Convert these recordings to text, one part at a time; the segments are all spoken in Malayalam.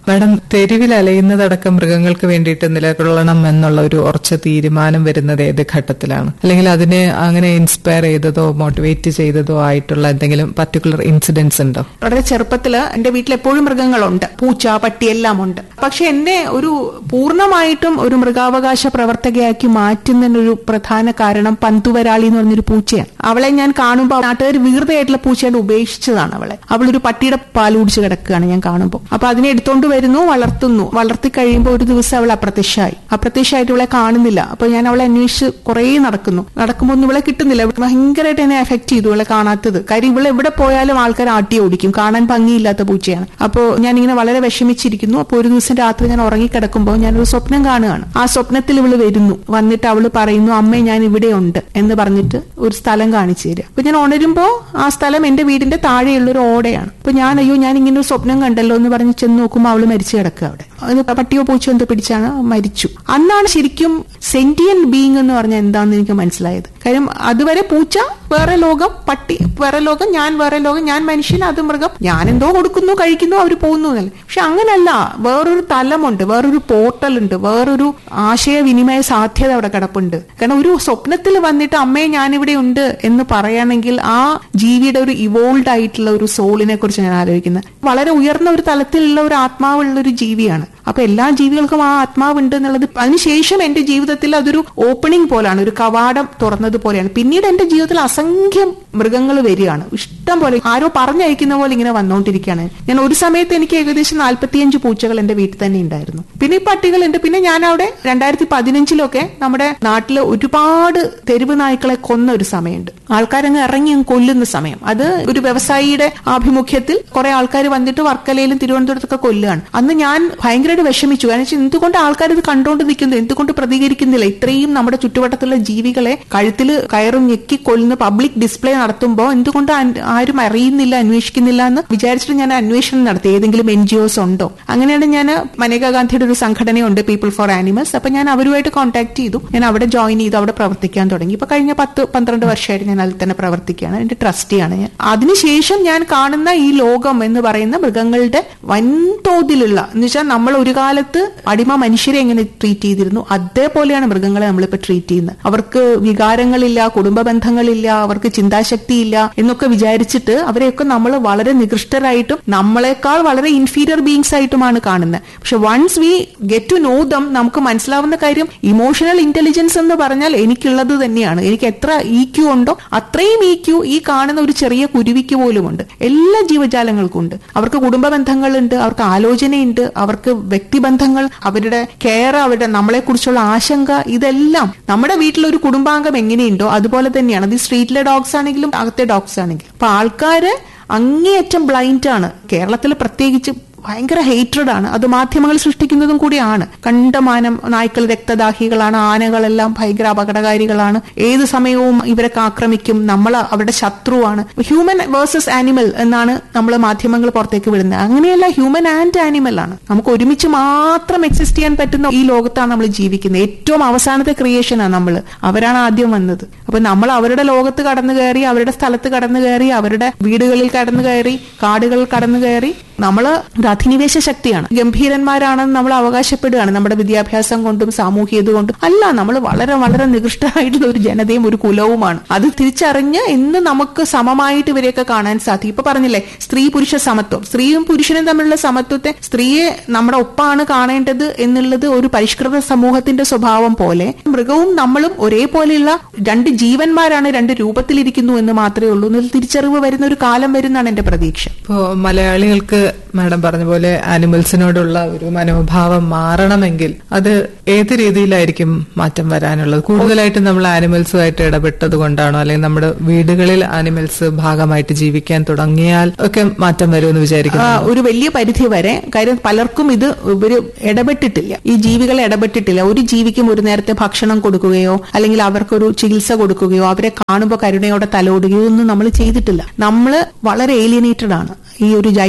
മാഡം തെരുവിൽ അലയുന്നതടക്കം മൃഗങ്ങൾക്ക് വേണ്ടിയിട്ട് നിലകൊള്ളണം എന്നുള്ള ഒരു ഉറച്ച തീരുമാനം വരുന്നത് ഏത് ഘട്ടത്തിലാണ് അല്ലെങ്കിൽ അതിനെ അങ്ങനെ ഇൻസ്പയർ ചെയ്തതോ മോട്ടിവേറ്റ് ചെയ്തതോ ആയിട്ടുള്ള എന്തെങ്കിലും പർട്ടിക്കുലർ ഇൻസിഡൻസ് ഉണ്ടോ വളരെ ചെറുപ്പത്തില് എന്റെ വീട്ടിൽ എപ്പോഴും മൃഗങ്ങളുണ്ട് പൂച്ച പട്ടി എല്ലാം ഉണ്ട് പക്ഷെ എന്നെ ഒരു പൂർണ്ണമായിട്ടും ഒരു മൃഗാവകാശ പ്രവർത്തകയാക്കി മാറ്റുന്നതിനൊരു പ്രധാന കാരണം പന്തുവരാളി എന്ന് പറഞ്ഞൊരു പൂച്ചയാണ് അവളെ ഞാൻ കാണുമ്പോൾ നാട്ടുകാർ വീർതയായിട്ടുള്ള പൂച്ചയായിട്ട് ഉപേക്ഷിച്ചതാണ് അവളെ അവളൊരു പട്ടിയുടെ പാൽ കുടിച്ച് കിടക്കുകയാണ് ഞാൻ കാണുമ്പോൾ അപ്പൊ അതിനെ എടുത്തോണ്ട് വരുന്നു വളർത്തുന്നു വളർത്തി കഴിയുമ്പോൾ ഒരു ദിവസം അവൾ അപ്രത്യക്ഷമായി അപ്രത്യക്ഷമായിട്ട് ഇവളെ കാണുന്നില്ല അപ്പൊ ഞാൻ അവളെ അന്വേഷിച്ച് കുറേ നടക്കുന്നു നടക്കുമ്പോൾ ഒന്നും ഇവളെ കിട്ടുന്നില്ല ഭയങ്കരമായിട്ട് എന്നെ എഫക്ട് ചെയ്തു ഇവളെ കാണാത്തത് കാര്യം ഇവളെ എവിടെ പോയാലും ആൾക്കാർ ആട്ടി ഓടിക്കും കാണാൻ ഭംഗിയില്ലാത്ത പൂച്ചയാണ് അപ്പോൾ ഞാൻ ഇങ്ങനെ വളരെ വിഷമിച്ചിരിക്കുന്നു അപ്പോൾ ഒരു ദിവസം രാത്രി ഞാൻ ഉറങ്ങിക്കിടക്കുമ്പോൾ ഞാനൊരു സ്വപ്നം കാണുകയാണ് ആ സ്വപ്നത്തിൽ ഇവള് വരുന്നു വന്നിട്ട് അവള് പറയുന്നു അമ്മേ ഞാൻ ഇവിടെ ഉണ്ട് എന്ന് പറഞ്ഞിട്ട് ഒരു സ്ഥലം കാണിച്ചു തരിക അപ്പൊ ഞാൻ ഉണരുമ്പോ ആ സ്ഥലം എന്റെ വീടിന്റെ താഴെയുള്ള ഒരു ഓടയാണ് അപ്പൊ ഞാൻ അയ്യോ ഞാൻ ഇങ്ങനെ ഒരു സ്വപ്നം കണ്ടല്ലോ എന്ന് പറഞ്ഞ് ചെന്ന് നോക്കുമ്പോൾ അവള് മരിച്ചു കിടക്കുക അവിടെ അത് പട്ടിയോ പൂച്ചയോ എന്തോ പിടിച്ചാണ് മരിച്ചു അന്നാണ് ശരിക്കും സെന്റിയൻ ബീങ് എന്ന് പറഞ്ഞാൽ എന്താണെന്ന് എനിക്ക് മനസ്സിലായത് കാര്യം അതുവരെ പൂച്ച വേറെ ലോകം പട്ടി വേറെ ലോകം ഞാൻ വേറെ ലോകം ഞാൻ മനുഷ്യൻ അത് മൃഗം ഞാൻ എന്തോ കൊടുക്കുന്നു കഴിക്കുന്നു അവർ പോകുന്നു എന്നല്ല പക്ഷെ അങ്ങനല്ല വേറൊരു തലമുണ്ട് വേറൊരു പോർട്ടൽ ഉണ്ട് വേറൊരു ആശയവിനിമയ സാധ്യത അവിടെ കിടപ്പുണ്ട് കാരണം ഒരു സ്വപ്നത്തിൽ വന്നിട്ട് അമ്മയെ ഞാനിവിടെ ഉണ്ട് എന്ന് പറയുകയാണെങ്കിൽ ആ ജീവിയുടെ ഒരു ഇവോൾവ് ആയിട്ടുള്ള ഒരു സോളിനെ കുറിച്ച് ഞാൻ ആലോചിക്കുന്നത് വളരെ ഉയർന്ന ഒരു തലത്തിലുള്ള ഒരു ആത്മാവുള്ള ഒരു ജീവിയാണ് അപ്പൊ എല്ലാ ജീവികൾക്കും ആ ആത്മാവുണ്ട് എന്നുള്ളത് അതിനുശേഷം എന്റെ ജീവിതത്തിൽ അതൊരു ഓപ്പണിംഗ് പോലാണ് ഒരു കവാടം തുറന്നത് പോലെയാണ് പിന്നീട് എന്റെ ജീവിതത്തിൽ അസംഖ്യം മൃഗങ്ങൾ വരികയാണ് ഇഷ്ടം പോലെ ആരോ പറഞ്ഞയക്കുന്ന പോലെ ഇങ്ങനെ വന്നുകൊണ്ടിരിക്കുകയാണ് ഞാൻ ഒരു സമയത്ത് എനിക്ക് ഏകദേശം നാല്പത്തിയഞ്ച് പൂച്ചകൾ എന്റെ വീട്ടിൽ തന്നെ ഉണ്ടായിരുന്നു പിന്നെ ഈ പട്ടികളുണ്ട് പിന്നെ ഞാൻ അവിടെ രണ്ടായിരത്തി പതിനഞ്ചിലൊക്കെ നമ്മുടെ നാട്ടിൽ ഒരുപാട് തെരുവ് നായ്ക്കളെ കൊന്ന ഒരു സമയമുണ്ട് ആൾക്കാരങ്ങ് ഇറങ്ങി അങ്ങ് കൊല്ലുന്ന സമയം അത് ഒരു വ്യവസായിയുടെ ആഭിമുഖ്യത്തിൽ കുറെ ആൾക്കാർ വന്നിട്ട് വർക്കലയിലും തിരുവനന്തപുരത്തൊക്കെ കൊല്ലുകയാണ് അന്ന് ഞാൻ ഭയങ്കരമായിട്ട് വിഷമിച്ചു കാരണം വെച്ചാൽ എന്തുകൊണ്ട് ആൾക്കാർ ഇത് കണ്ടോണ്ട് നിൽക്കുന്നു എന്തുകൊണ്ട് പ്രതികരിക്കുന്നില്ല ഇത്രയും നമ്മുടെ ചുറ്റുവട്ടത്തുള്ള ജീവികളെ കഴുത്തിൽ കയറും ഞെക്കി കൊല്ലുന്ന പബ്ലിക് ഡിസ്പ്ലേ നടത്തുമ്പോൾ എന്തുകൊണ്ട് അൻ- ആരും അറിയുന്നില്ല അന്വേഷിക്കുന്നില്ല എന്ന് വിചാരിച്ചിട്ട് ഞാൻ അന്വേഷണം നടത്തി ഏതെങ്കിലും എൻ ജി ഒസ് ഉണ്ടോ അങ്ങനെയാണ് ഞാൻ മനേകാ ഗാന്ധിയുടെ ഒരു സംഘടനയുണ്ട് പീപ്പിൾ ഫോർ ആനിമൽസ് അപ്പൊ ഞാൻ അവരുമായിട്ട് കോൺടാക്ട് ചെയ്തു ഞാൻ അവിടെ ജോയിൻ ചെയ്തു അവിടെ പ്രവർത്തിക്കാൻ തുടങ്ങി ഇപ്പൊ കഴിഞ്ഞ പത്ത് പന്ത്രണ്ട് വർഷമായിട്ട് ഞാൻ അതിൽ തന്നെ പ്രവർത്തിക്കുകയാണ് എന്റെ ട്രസ്റ്റിയാണ് ഞാൻ അതിനുശേഷം ഞാൻ കാണുന്ന ഈ ലോകം എന്ന് പറയുന്ന മൃഗങ്ങളുടെ വൻതോതിലുള്ള എന്ന് വെച്ചാൽ നമ്മൾ ഒരു കാലത്ത് അടിമ മനുഷ്യരെ എങ്ങനെ ട്രീറ്റ് ചെയ്തിരുന്നു അതേപോലെയാണ് മൃഗങ്ങളെ നമ്മളിപ്പോ ട്രീറ്റ് ചെയ്യുന്നത് അവർക്ക് വികാരങ്ങളില്ല കുടുംബ ബന്ധങ്ങളില്ല അവർക്ക് ചിന്താശക്തിയില്ല എന്നൊക്കെ വിചാരിച്ചിട്ട് അവരെയൊക്കെ നമ്മൾ വളരെ നികൃഷ്ടരായിട്ടും നമ്മളെക്കാൾ വളരെ ഇൻഫീരിയർ ബീങ്സ് ആയിട്ടുമാണ് കാണുന്നത് പക്ഷെ once we get to know them നമുക്ക് മനസ്സിലാവുന്ന കാര്യം ഇമോഷണൽ ഇന്റലിജൻസ് എന്ന് പറഞ്ഞാൽ എനിക്കുള്ളത് തന്നെയാണ് എനിക്ക് എത്ര ഇ ക്യു ഉണ്ടോ അത്രയും ഇ ക്യു ഈ കാണുന്ന ഒരു ചെറിയ കുരുവിക്ക് പോലുമുണ്ട് എല്ലാ ജീവജാലങ്ങൾക്കും ഉണ്ട് അവർക്ക് കുടുംബ ബന്ധങ്ങളുണ്ട് അവർക്ക് ആലോചനയുണ്ട് അവർക്ക് വ്യക്തിബന്ധങ്ങൾ അവരുടെ കെയർ അവരുടെ നമ്മളെ കുറിച്ചുള്ള ആശങ്ക ഇതെല്ലാം നമ്മുടെ വീട്ടിൽ ഒരു കുടുംബാംഗം എങ്ങനെയുണ്ടോ അതുപോലെ തന്നെയാണ് അത് സ്ട്രീറ്റിലെ ഡോഗ്സ് ആണെങ്കിലും അകത്തെ ഡോഗ്സ് ആണെങ്കിലും അപ്പൊ ആൾക്കാര് അങ്ങേയറ്റം ബ്ലൈൻഡ് ആണ് കേരളത്തിൽ പ്രത്യേകിച്ച് ഭയങ്കര ഹേറ്റഡ് ആണ് അത് മാധ്യമങ്ങൾ സൃഷ്ടിക്കുന്നതും കൂടിയാണ് കണ്ടമാനം നായ്ക്കൾ രക്തദാഹികളാണ് ആനകളെല്ലാം ഭയങ്കര അപകടകാരികളാണ് ഏത് സമയവും ഇവരൊക്കെ ആക്രമിക്കും നമ്മൾ അവരുടെ ശത്രുവാണ് ഹ്യൂമൻ വേഴ്സസ് ആനിമൽ എന്നാണ് നമ്മൾ മാധ്യമങ്ങൾ പുറത്തേക്ക് വിടുന്നത് അങ്ങനെയല്ല ഹ്യൂമൻ ആൻഡ് ആനിമൽ ആണ് നമുക്ക് ഒരുമിച്ച് മാത്രം എക്സിസ്റ്റ് ചെയ്യാൻ പറ്റുന്ന ഈ ലോകത്താണ് നമ്മൾ ജീവിക്കുന്നത് ഏറ്റവും അവസാനത്തെ ക്രിയേഷനാണ് നമ്മൾ അവരാണ് ആദ്യം വന്നത് അപ്പൊ നമ്മൾ അവരുടെ ലോകത്ത് കടന്നു കയറി അവരുടെ സ്ഥലത്ത് കടന്നു കയറി അവരുടെ വീടുകളിൽ കടന്നു കയറി കാടുകളിൽ കടന്നു കയറി നമ്മള് ഒരു അധിനിവേശ ശക്തിയാണ് ഗംഭീരന്മാരാണെന്ന് നമ്മൾ അവകാശപ്പെടുകയാണ് നമ്മുടെ വിദ്യാഭ്യാസം കൊണ്ടും സാമൂഹികത കൊണ്ടും അല്ല നമ്മൾ വളരെ വളരെ നികൃഷ്ടമായിട്ടുള്ള ഒരു ജനതയും ഒരു കുലവുമാണ് അത് തിരിച്ചറിഞ്ഞ് ഇന്ന് നമുക്ക് സമമായിട്ട് ഇവരെയൊക്കെ കാണാൻ സാധിക്കും ഇപ്പൊ പറഞ്ഞില്ലേ സ്ത്രീ പുരുഷ സമത്വം സ്ത്രീയും പുരുഷനും തമ്മിലുള്ള സമത്വത്തെ സ്ത്രീയെ നമ്മുടെ ഒപ്പാണ് കാണേണ്ടത് എന്നുള്ളത് ഒരു പരിഷ്കൃത സമൂഹത്തിന്റെ സ്വഭാവം പോലെ മൃഗവും നമ്മളും ഒരേപോലെയുള്ള രണ്ട് ജീവന്മാരാണ് രണ്ട് രൂപത്തിലിരിക്കുന്നു എന്ന് മാത്രമേ ഉള്ളൂ എന്നൊരു തിരിച്ചറിവ് വരുന്ന ഒരു കാലം വരുന്നതാണ് എന്റെ പ്രതീക്ഷ ഇപ്പോ മലയാളികൾക്ക് മാഡം പറഞ്ഞ പോലെ ആനിമൽസിനോടുള്ള ഒരു മനോഭാവം മാറണമെങ്കിൽ അത് ഏത് രീതിയിലായിരിക്കും മാറ്റം വരാനുള്ളത് കൂടുതലായിട്ടും നമ്മൾ ആനിമൽസുമായിട്ട് ഇടപെട്ടത് കൊണ്ടാണോ അല്ലെങ്കിൽ നമ്മുടെ വീടുകളിൽ ആനിമൽസ് ഭാഗമായിട്ട് ജീവിക്കാൻ തുടങ്ങിയാൽ ഒക്കെ മാറ്റം വരുമെന്ന് വിചാരിക്കുന്നു ആ, ഒരു വലിയ പരിധി വരെ കാര്യം പലർക്കും ഇത് ഇവര് ഇടപെട്ടിട്ടില്ല ഈ ജീവികളെ ഇടപെട്ടിട്ടില്ല ഒരു ജീവിക്കും ഒരു നേരത്തെ ഭക്ഷണം കൊടുക്കുകയോ അല്ലെങ്കിൽ അവർക്കൊരു ചികിത്സ കൊടുക്കുകയോ അവരെ കാണുമ്പോൾ കരുണയോടെ തലോടുകയോ ഒന്നും നമ്മൾ ചെയ്തിട്ടില്ല നമ്മൾ വളരെ ഏലിയനേറ്റഡ് ആണ് ഈ ഒരു ജൈവ സമൂഹം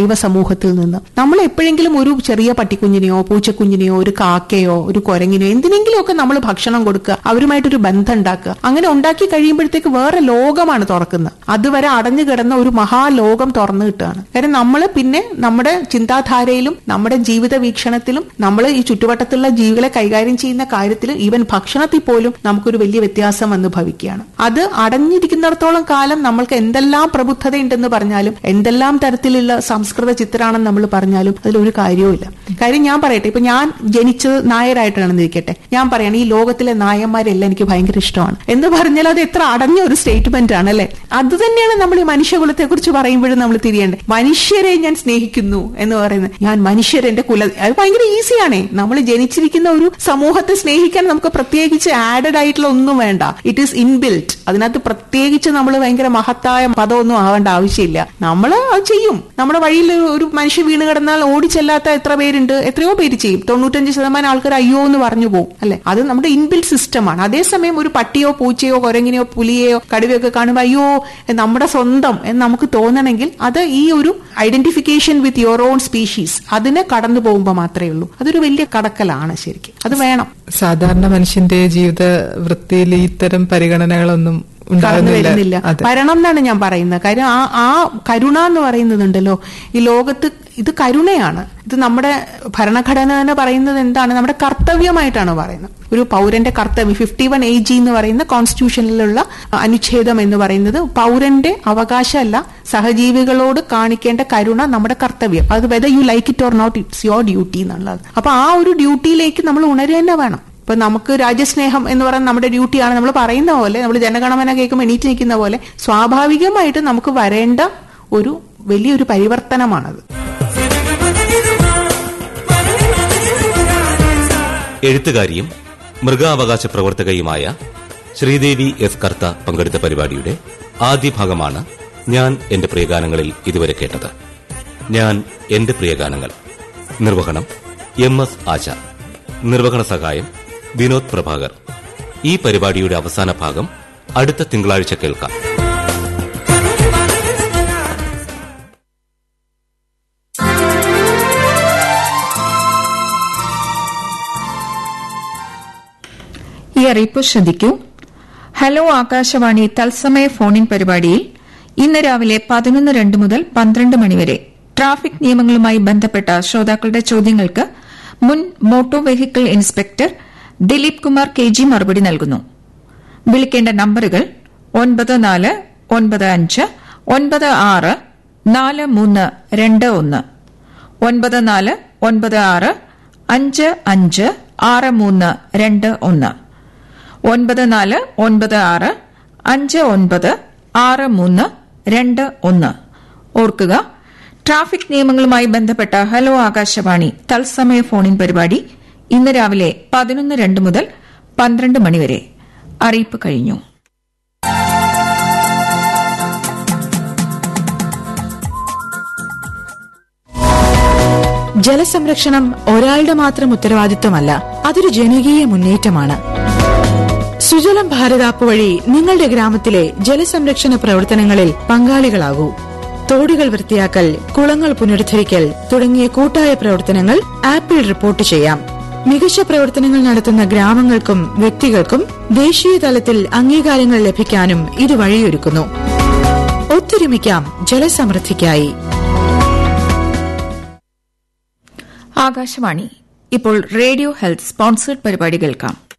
സമൂഹത്തിൽ നിന്ന് നമ്മൾ എപ്പോഴെങ്കിലും ഒരു ചെറിയ പട്ടിക്കുഞ്ഞിനെയോ പൂച്ചക്കുഞ്ഞിനെയോ ഒരു കാക്കയോ ഒരു കുരങ്ങിനെയോ എന്തിനെങ്കിലുമൊക്കെ നമ്മൾ ഭക്ഷണം കൊടുക്കുക അവരുമായിട്ടൊരു ബന്ധം ഉണ്ടാക്കുക അങ്ങനെ ഉണ്ടാക്കി കഴിയുമ്പോഴത്തേക്ക് വേറെ ലോകമാണ് തുറക്കുന്നത് അതുവരെ അടഞ്ഞു കിടന്ന ഒരു മഹാലോകം തുറന്നു കിട്ടുകയാണ് കാര്യം നമ്മൾ പിന്നെ നമ്മുടെ ചിന്താധാരയിലും നമ്മുടെ ജീവിത വീക്ഷണത്തിലും നമ്മൾ ഈ ചുറ്റുവട്ടത്തുള്ള ജീവികളെ കൈകാര്യം ചെയ്യുന്ന കാര്യത്തിൽ ഈവൻ ഭക്ഷണത്തിൽ പോലും നമുക്കൊരു വലിയ വ്യത്യാസം വന്ന് ഭവിക്കുകയാണ് അത് അടഞ്ഞിരിക്കുന്നിടത്തോളം കാലം നമ്മൾക്ക് എന്തെല്ലാം പ്രബുദ്ധതയുണ്ടെന്ന് പറഞ്ഞാലും എന്തെല്ലാം തരത്തിലുള്ള സംസ്കൃത ചിത്രാണെന്ന് നമ്മൾ പറഞ്ഞാലും അതിലൊരു കാര്യവുമില്ല കാര്യം ഞാൻ പറയട്ടെ ഇപ്പൊ ഞാൻ ജനിച്ചത് നായരായിട്ടാണെന്ന് ഇരിക്കട്ടെ ഞാൻ പറയണം ഈ ലോകത്തിലെ നായന്മാരെല്ലാം എനിക്ക് ഭയങ്കര ഇഷ്ടമാണ് എന്ന് പറഞ്ഞാൽ അത് എത്ര അടഞ്ഞ ഒരു സ്റ്റേറ്റ്മെന്റ് ആണ് അല്ലെ അത് തന്നെയാണ് നമ്മൾ ഈ മനുഷ്യകുലത്തെ കുറിച്ച് പറയുമ്പോഴും നമ്മൾ തിരിയേണ്ടത് മനുഷ്യരെ ഞാൻ സ്നേഹിക്കുന്നു എന്ന് പറയുന്നത് ഞാൻ മനുഷ്യരെന്റെ കുല അത് ഭയങ്കര ഈസിയാണേ നമ്മൾ ജനിച്ചിരിക്കുന്ന ഒരു സമൂഹത്തെ സ്നേഹിക്കാൻ നമുക്ക് പ്രത്യേകിച്ച് ആഡഡ് ആയിട്ടുള്ള ഒന്നും വേണ്ട ഇറ്റ് ഈസ് ഇൻബിൽറ്റ് അതിനകത്ത് പ്രത്യേകിച്ച് നമ്മൾ ഭയങ്കര മഹത്തായ പദമൊന്നും ആവേണ്ട ആവശ്യമില്ല നമ്മൾ അത് ചെയ്യും നമ്മുടെ വഴിയിൽ ഒരു മനുഷ്യ വീണ് കിടന്നാൽ ഓടിച്ചെല്ലാത്ത എത്ര പേരുണ്ട് എത്രയോ പേര് ചെയ്യും തൊണ്ണൂറ്റഞ്ച് ശതമാനം ആൾക്കാർ അയ്യോ എന്ന് പറഞ്ഞു പോകും അല്ലെ അത് നമ്മുടെ ഇൻബിൽറ്റ് സിസ്റ്റമാണ് അതേസമയം ഒരു പട്ടിയോ പൂച്ചയോ കുരങ്ങിനെയോ പുലിയെയോ കടുവയോ ഒക്കെ കാണുമ്പോൾ അയ്യോ നമ്മുടെ സ്വന്തം എന്ന് നമുക്ക് തോന്നണമെങ്കിൽ അത് ഈ ഒരു identification with your own species അതിനെ കടന്നു പോകുമ്പോൾ മാത്രമേ ഉള്ളൂ അതൊരു വലിയ കടക്കലാണ് ശരിക്കും അത് വേണം സാധാരണ മനുഷ്യന്റെ ജീവിത വൃത്തിയിൽ ഇത്തരം പരിഗണനകളൊന്നും കടന്നു വരുന്നില്ല ഉണ്ടാകുന്നില്ല അതെ വരണം എന്നാണ് ഞാൻ പറയുന്നത് കാര്യം ആ ആ കരുണ എന്ന് പറയുന്നതുണ്ടല്ലോ ഈ ലോകത്ത് ഇത് കരുണയാണ് ഇത് നമ്മുടെ ഭരണഘടന തന്നെ പറയുന്നത് എന്താണ് നമ്മുടെ കർത്തവ്യമായിട്ടാണ് പറയുന്നത് ഒരു പൗരന്റെ കർത്തവ്യം ഫിഫ്റ്റി വൺ എ ജി എന്ന് പറയുന്ന കോൺസ്റ്റിറ്റ്യൂഷനിലുള്ള അനുച്ഛേദം എന്ന് പറയുന്നത് പൗരന്റെ അവകാശമല്ല സഹജീവികളോട് കാണിക്കേണ്ട കരുണ നമ്മുടെ കർത്തവ്യം അത് whether you like it or not it's your duty എന്നുള്ളത് അപ്പൊ ആ ഒരു ഡ്യൂട്ടിയിലേക്ക് നമ്മൾ ഉണരുക തന്നെ വേണം ഇപ്പൊ നമുക്ക് രാജ്യസ്നേഹം എന്ന് പറയുന്ന നമ്മുടെ ഡ്യൂട്ടിയാണ് നമ്മൾ പറയുന്ന പോലെ നമ്മൾ ജനഗണമന കേൾക്കുമ്പോൾ എണീറ്റ് നിൽക്കുന്ന പോലെ സ്വാഭാവികമായിട്ട് നമുക്ക് വരേണ്ട ഒരു വലിയൊരു പരിവർത്തനമാണത് എഴുത്തുകാരിയും മൃഗാവകാശ പ്രവർത്തകയുമായ ശ്രീദേവി എസ് കർത്ത പങ്കെടുത്ത പരിപാടിയുടെ ആദ്യ ഭാഗമാണ് ഞാൻ എന്റെ പ്രിയഗാനങ്ങളിൽ ഇതുവരെ കേട്ടത് ഞാൻ എന്റെ പ്രിയഗാനങ്ങൾ നിർവഹണം എം എസ് ആശ നിർവഹണ സഹായം വിനോദ് പ്രഭാകർ ഈ പരിപാടിയുടെ അവസാന ഭാഗം അടുത്ത തിങ്കളാഴ്ച കേൾക്കാം ഈ അറിയിപ്പ് ശ്രദ്ധിക്കൂ ഹലോ ആകാശവാണി തത്സമയ ഫോണിൻ പരിപാടിയിൽ ഇന്ന് രാവിലെ പതിനൊന്ന് രണ്ട് മുതൽ പന്ത്രണ്ട് മണിവരെ ട്രാഫിക് നിയമങ്ങളുമായി ബന്ധപ്പെട്ട ശ്രോതാക്കളുടെ ചോദ്യങ്ങൾക്ക് മുൻ motor vehicle inspector Dileep Kumar K G മറുപടി നൽകുന്നു വിളിക്കേണ്ട നമ്പറുകൾ ഒൻപത് നാല് ഒൻപത് അഞ്ച് ഒൻപത് ആറ് നാല് മൂന്ന് രണ്ട് ഒന്ന് ഒൻപത് നാല് ഒൻപത് ആറ് അഞ്ച് അഞ്ച് ആറ് മൂന്ന് രണ്ട് ഒന്ന് ഒൻപത് നാല് ഒൻപത് ആറ് അഞ്ച് ഒൻപത് ആറ് മൂന്ന് രണ്ട് ഒന്ന് ഓർക്കുക ട്രാഫിക് നിയമങ്ങളുമായി ബന്ധപ്പെട്ട ഹലോ ആകാശവാണി തത്സമയ ഫോണിൻ പരിപാടി ഇന്ന് രാവിലെ പതിനൊന്ന് രണ്ട് മുതൽ പന്ത്രണ്ട് മണിവരെ അറിയിപ്പ് കഴിഞ്ഞു ജലസംരക്ഷണം ഒരാളുടെ മാത്രം ഉത്തരവാദിത്വമല്ല അതൊരു ജനകീയ മുന്നേറ്റമാണ് സുജലം ഭാരത് ആപ്പ് വഴി നിങ്ങളുടെ ഗ്രാമത്തിലെ ജലസംരക്ഷണ പ്രവർത്തനങ്ങളിൽ പങ്കാളികളാകൂ തോടുകൾ വൃത്തിയാക്കൽ കുളങ്ങൾ പുനരുദ്ധരിക്കൽ തുടങ്ങിയ കൂട്ടായ പ്രവർത്തനങ്ങൾ ആപ്പിൽ റിപ്പോർട്ട് ചെയ്യാം മികച്ച പ്രവർത്തനങ്ങൾ നടത്തുന്ന ഗ്രാമങ്ങൾക്കും വ്യക്തികൾക്കും ദേശീയ തലത്തിൽ അംഗീകാരങ്ങൾ ലഭിക്കാനും ഇത് വഴിയൊരുക്കുന്നു ഒത്തൊരുമിക്കാം ജലസമൃദ്ധിക്കായി ആകാശവാണി ഇപ്പോൾ റേഡിയോ ഹെൽത്ത് സ്പോൺസേഡ് പരിപാടി കേൾക്കാം